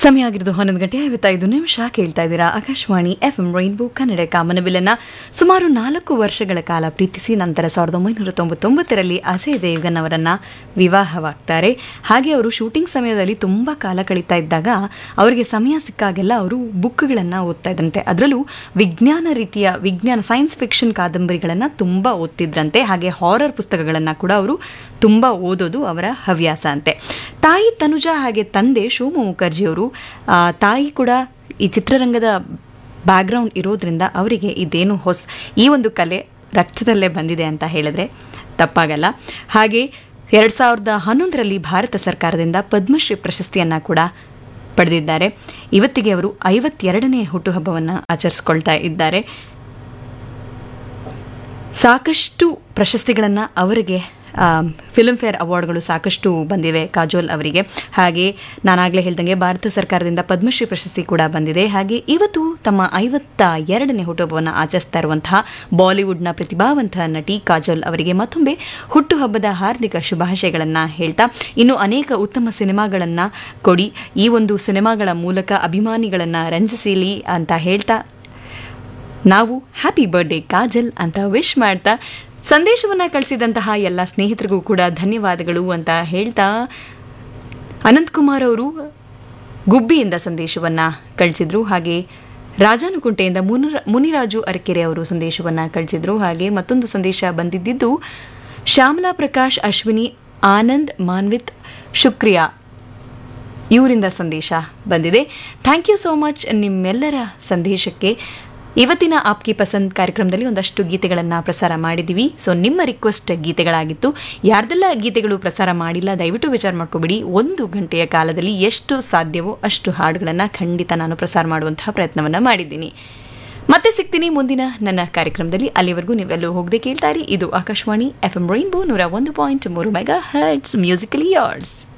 ಸಮಯ ಆಗಿರೋದು ಹನ್ನೊಂದು ಗಂಟೆ ಐವತ್ತೈದು ನಿಮಿಷ ಕೇಳ್ತಾ ಇದ್ದೀರಾ Akashvani F M rainbow Kannada ಕಾಮನಬಿಲ್ಲನ್ನ ಸುಮಾರು ನಾಲ್ಕು ವರ್ಷಗಳ ಕಾಲ ಪ್ರೀತಿಸಿ ನಂತರ ಸಾವಿರದ ಒಂಬೈನೂರ ತೊಂಬತ್ತೊಂಬತ್ತರಲ್ಲಿ ಅಜಯ್ ದೇವ್ಗನ್ ಅವರನ್ನ ವಿವಾಹವಾಗ್ತಾರೆ ಹಾಗೆ ಅವರು ಶೂಟಿಂಗ್ ಸಮಯದಲ್ಲಿ ತುಂಬ ಕಾಲ ಕಳೀತಾ ಇದ್ದಾಗ ಅವರಿಗೆ ಸಮಯ ಸಿಕ್ಕಾಗೆಲ್ಲ ಅವರು ಬುಕ್ಗಳನ್ನು ಓದ್ತಾ ಇದ್ರಂತೆ ಅದರಲ್ಲೂ ವಿಜ್ಞಾನ ರೀತಿಯ ವಿಜ್ಞಾನ ಸೈನ್ಸ್ ಫಿಕ್ಷನ್ ಕಾದಂಬರಿಗಳನ್ನು ತುಂಬ ಓದ್ತಿದ್ರಂತೆ ಹಾಗೆ ಹಾರರ್ ಪುಸ್ತಕಗಳನ್ನು ಕೂಡ ಅವರು ತುಂಬ ಓದೋದು ಅವರ ಹವ್ಯಾಸ ಅಂತೆ ತಾಯಿ ತನುಜಾ ಹಾಗೆ ತಂದೆ ಶೋಮು ಮುಖರ್ಜಿಯವರು ಆ, ತಾಯಿ ಕೂಡ ಈ ಚಿತ್ರರಂಗದ ಬ್ಯಾಕ್ಗ್ರೌಂಡ್ ಇರೋದ್ರಿಂದ ಅವರಿಗೆ ಇದೇನು ಹೊಸ ಈ ಒಂದು ಕಲೆ ರಕ್ತದಲ್ಲೇ ಬಂದಿದೆ ಅಂತ ಹೇಳಿದ್ರೆ ತಪ್ಪಾಗಲ್ಲ ಹಾಗೆ ಎರಡು ಸಾವಿರದ ಹನ್ನೊಂದರಲ್ಲಿ ಭಾರತ ಸರ್ಕಾರದಿಂದ ಪದ್ಮಶ್ರೀ ಪ್ರಶಸ್ತಿಯನ್ನು ಕೂಡ ಪಡೆದಿದ್ದಾರೆ ಇವತ್ತಿಗೆ ಅವರು ಐವತ್ತೆರಡನೇ ಹುಟ್ಟುಹಬ್ಬವನ್ನು ಆಚರಿಸ್ಕೊಳ್ತಾ ಇದ್ದಾರೆ ಸಾಕಷ್ಟು ಪ್ರಶಸ್ತಿಗಳನ್ನು ಅವರಿಗೆ ಫಿಲ್ಮ್ ಫೇರ್ ಅವಾರ್ಡ್ಗಳು ಸಾಕಷ್ಟು ಬಂದಿವೆ ಕಾಜೋಲ್ ಅವರಿಗೆ ಹಾಗೆ ನಾನಾಗಲೇ ಹೇಳ್ದಂಗೆ ಭಾರತ ಸರ್ಕಾರದಿಂದ ಪದ್ಮಶ್ರೀ ಪ್ರಶಸ್ತಿ ಕೂಡ ಬಂದಿದೆ ಹಾಗೆ ಇವತ್ತು ತಮ್ಮ ಐವತ್ತ ಎರಡನೇ ಹುಟ್ಟುಹಬ್ಬವನ್ನು ಆಚರಿಸ್ತಾ ಇರುವಂತಹ ಬಾಲಿವುಡ್ನ ಪ್ರತಿಭಾವಂತ ನಟಿ ಕಾಜೋಲ್ ಅವರಿಗೆ ಮತ್ತೊಮ್ಮೆ ಹುಟ್ಟುಹಬ್ಬದ ಹಾರ್ದಿಕ ಶುಭಾಶಯಗಳನ್ನು ಹೇಳ್ತಾ ಇನ್ನು ಅನೇಕ ಉತ್ತಮ ಸಿನಿಮಾಗಳನ್ನು ಕೊಡಿ ಈ ಒಂದು ಸಿನಿಮಾಗಳ ಮೂಲಕ ಅಭಿಮಾನಿಗಳನ್ನು ರಂಜಿಸಲಿ ಅಂತ ಹೇಳ್ತಾ ನಾವು ಹ್ಯಾಪಿ ಬರ್ಡೇ ಕಾಜಲ್ ಅಂತ ವಿಶ್ ಮಾಡ್ತಾ ಸಂದೇಶವನ್ನು ಕಳಿಸಿದಂತಹ ಎಲ್ಲ ಸ್ನೇಹಿತರಿಗೂ ಕೂಡ ಧನ್ಯವಾದಗಳು ಅಂತ ಹೇಳ್ತಾ ಅನಂತಕುಮಾರ್ ಅವರು ಗುಬ್ಬಿಯಿಂದ ಸಂದೇಶವನ್ನು ಕಳಿಸಿದ್ರು ಹಾಗೆ ರಾಜಾನುಕುಂಟೆಯಿಂದ ಮುನಿರ ಮುನಿರಾಜು ಅರಕೆರೆ ಅವರು ಸಂದೇಶವನ್ನು ಕಳಿಸಿದ್ರು ಹಾಗೆ ಮತ್ತೊಂದು ಸಂದೇಶ ಬಂದಿದ್ದು ಶ್ಯಾಮಲಾ ಪ್ರಕಾಶ್ ಅಶ್ವಿನಿ ಆನಂದ್ ಮಾನ್ವಿತ್ ಶುಕ್ರಿಯಾ ಇವರಿಂದ ಸಂದೇಶ ಬಂದಿದೆ ಥ್ಯಾಂಕ್ ಯು ಸೋ ಮಚ್ ನಿಮ್ಮೆಲ್ಲರ ಸಂದೇಶಕ್ಕೆ ಇವತ್ತಿನ ಆಪ್ಕಿ ಪಸಂದ್ ಕಾರ್ಯಕ್ರಮದಲ್ಲಿ ಒಂದಷ್ಟು ಗೀತೆಗಳನ್ನು ಪ್ರಸಾರ ಮಾಡಿದ್ದೀವಿ ಸೊ ನಿಮ್ಮ ರಿಕ್ವೆಸ್ಟ್ ಗೀತೆಗಳಾಗಿತ್ತು ಯಾರ್ದೆಲ್ಲ ಗೀತೆಗಳು ಪ್ರಸಾರ ಮಾಡಿಲ್ಲ ದಯವಿಟ್ಟು ವಿಚಾರ ಮಾಡ್ಕೋಬಿಡಿ ಒಂದು ಗಂಟೆಯ ಕಾಲದಲ್ಲಿ ಎಷ್ಟು ಸಾಧ್ಯವೋ ಅಷ್ಟು ಹಾಡುಗಳನ್ನು ಖಂಡಿತ ನಾನು ಪ್ರಸಾರ ಮಾಡುವಂತಹ ಪ್ರಯತ್ನವನ್ನು ಮಾಡಿದ್ದೀನಿ ಮತ್ತೆ ಸಿಗ್ತೀನಿ ಮುಂದಿನ ನನ್ನ ಕಾರ್ಯಕ್ರಮದಲ್ಲಿ ಅಲ್ಲಿವರೆಗೂ ನೀವೆಲ್ಲೂ ಹೋಗದೆ ಕೇಳ್ತಾರೆ ಇದು ಆಕಾಶವಾಣಿ ಎಫ್ ಎಂ ರೈನ್ಬೋ ನೂರ ಒಂದು ಪಾಯಿಂಟ್ ಮೂರು ಮೆಗಾ ಹರ್ಟ್ಸ್ ಮ್ಯೂಸಿಕಲಿ ಯಾರ್ಡ್ಸ್